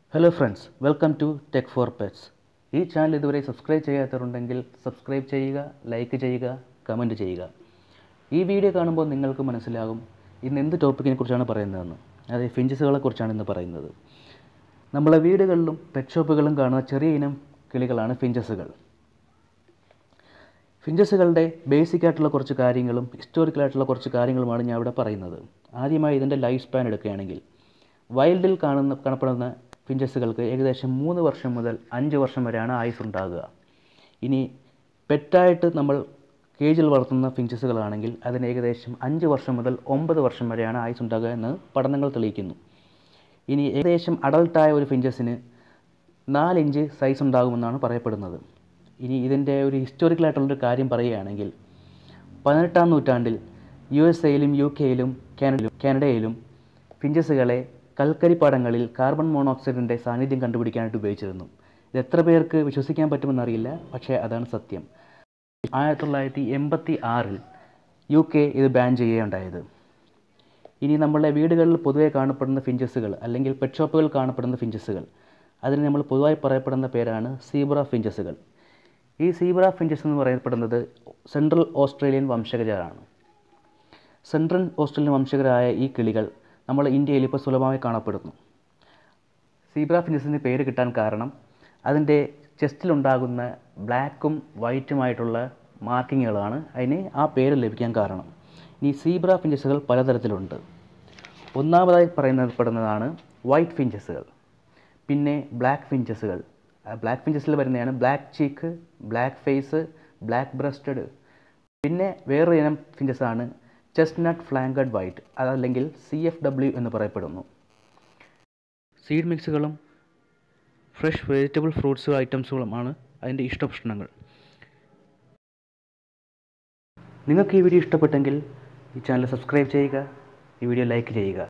hello friends welcome to tech for pets ഈ channel ഇതുവരെ subscribe ചെയ്യാത്തവരുണ്ടെങ്കിൽ സബ്സ്ക്രൈബ് ചെയ്യുക ലൈക്ക് ചെയ്യുക കമൻറ്റ് ചെയ്യുക ഈ വീഡിയോ കാണുമ്പോൾ നിങ്ങൾക്ക് മനസ്സിലാകും ഇന്ന് എന്ത് ടോപ്പിക്കിനെ കുറിച്ചാണ് പറയുന്നതെന്ന് അതായത് ഫിഞ്ചസുകളെ കുറിച്ചാണ് ഇന്ന് പറയുന്നത് നമ്മളെ വീടുകളിലും പെറ്റ് ഷോപ്പുകളിലും കാണുന്ന ചെറിയ ഇനം കിളികളാണ് ഫിഞ്ചസുകൾ ഫിഞ്ചസുകളുടെ ബേസിക് ആയിട്ടുള്ള കുറച്ച് കാര്യങ്ങളും ഹിസ്റ്റോറിക്കൽ ആയിട്ടുള്ള കുറച്ച് കാര്യങ്ങളുമാണ് ഞാൻ ഇവിടെ പറയുന്നത് ആദ്യമായി ഇതിൻ്റെ ലൈഫ് സ്പാൻ എടുക്കുകയാണെങ്കിൽ വൈൽഡിൽ കാണുന്ന കാണപ്പെടുന്ന ഫിഞ്ചസുകൾക്ക് ഏകദേശം മൂന്ന് വർഷം മുതൽ അഞ്ച് വർഷം വരെയാണ് ആയുസ് ഉണ്ടാകുക ഇനി പെറ്റായിട്ട് നമ്മൾ കേജിൽ വളർത്തുന്ന ഫിഞ്ചസുകളാണെങ്കിൽ അതിന് ഏകദേശം അഞ്ച് വർഷം മുതൽ ഒമ്പത് വർഷം വരെയാണ് ആയുസ് ഉണ്ടാകുക എന്ന് പഠനങ്ങൾ തെളിയിക്കുന്നു ഇനി ഏകദേശം അഡൾട്ടായ ഒരു ഫിഞ്ചസിന് നാലിഞ്ച് സൈസ് ഉണ്ടാകുമെന്നാണ് പറയപ്പെടുന്നത് ഇനി ഇതിൻ്റെ ഒരു ഹിസ്റ്റോറിക്കലായിട്ടുള്ളൊരു കാര്യം പറയുകയാണെങ്കിൽ പതിനെട്ടാം നൂറ്റാണ്ടിൽ യു എസ് എയിലും യു കെയിലും കാനഡയിലും കാനഡയിലും ഫിഞ്ചസുകളെ കൽക്കരിപ്പാടങ്ങളിൽ കാർബൺ മോണോക്സൈഡിൻ്റെ സാന്നിധ്യം കണ്ടുപിടിക്കാനായിട്ട് ഉപയോഗിച്ചിരുന്നു ഇത് എത്ര പേർക്ക് വിശ്വസിക്കാൻ പറ്റുമെന്നറിയില്ല പക്ഷേ അതാണ് സത്യം ആയിരത്തി തൊള്ളായിരത്തി എൺപത്തി ആറിൽ യു കെ ഇത് ബാൻ ചെയ്യുകയുണ്ടായത് ഇനി നമ്മളുടെ വീടുകളിൽ പൊതുവെ കാണപ്പെടുന്ന ഫിഞ്ചസുകൾ അല്ലെങ്കിൽ പെറ്റ് ഷോപ്പുകളിൽ കാണപ്പെടുന്ന ഫിഞ്ചസുകൾ അതിന് നമ്മൾ പൊതുവായി പറയപ്പെടുന്ന പേരാണ് സീബ്ര ഫിഞ്ചസുകൾ ഈ സീബ്ര ഫിഞ്ചസ് എന്ന് പറയപ്പെടുന്നത് സെൻട്രൽ ഓസ്ട്രേലിയൻ വംശജരാണ് സെൻട്രൽ ഓസ്ട്രേലിയൻ വംശജരായ ഈ കിളികൾ നമ്മൾ ഇന്ത്യയിൽ ഇപ്പോൾ സുലഭമായി കാണപ്പെടുന്നു സീബ്ര ഫിഞ്ചസിന് പേര് കിട്ടാൻ കാരണം അതിൻ്റെ ചെസ്റ്റിലുണ്ടാകുന്ന ബ്ലാക്കും വൈറ്റുമായിട്ടുള്ള മാർക്കിങ്ങുകളാണ് അതിന് ആ പേര് ലഭിക്കാൻ കാരണം ഇനി സീബ്ര ഫിഞ്ചസുകൾ പലതരത്തിലുണ്ട് ഒന്നാമതായി പറയുന്നപ്പെടുന്നതാണ് വൈറ്റ് ഫിഞ്ചസുകൾ പിന്നെ ബ്ലാക്ക് ഫിഞ്ചസുകൾ ബ്ലാക്ക് ഫിഞ്ചസിൽ വരുന്നതാണ് black cheek black face black breasted പിന്നെ വേറൊരു ഇനം ഫിഞ്ചസാണ് ചെസ്റ്റ്നട്ട് ഫ്ലാങ്കഡ് വൈറ്റ് അതല്ലെങ്കിൽ സി എഫ് ഡബ്ല്യു എന്ന് പറയപ്പെടുന്നു സീഡ് മിക്സുകളും ഫ്രഷ് വെജിറ്റബിൾ ഫ്രൂട്ട്സ് ഐറ്റംസുകളുമാണ് അതിൻ്റെ ഇഷ്ടഭക്ഷണങ്ങൾ നിങ്ങൾക്ക് ഈ വീഡിയോ ഇഷ്ടപ്പെട്ടെങ്കിൽ ഈ ചാനൽ സബ്സ്ക്രൈബ് ചെയ്യുക ഈ വീഡിയോ ലൈക്ക് ചെയ്യുക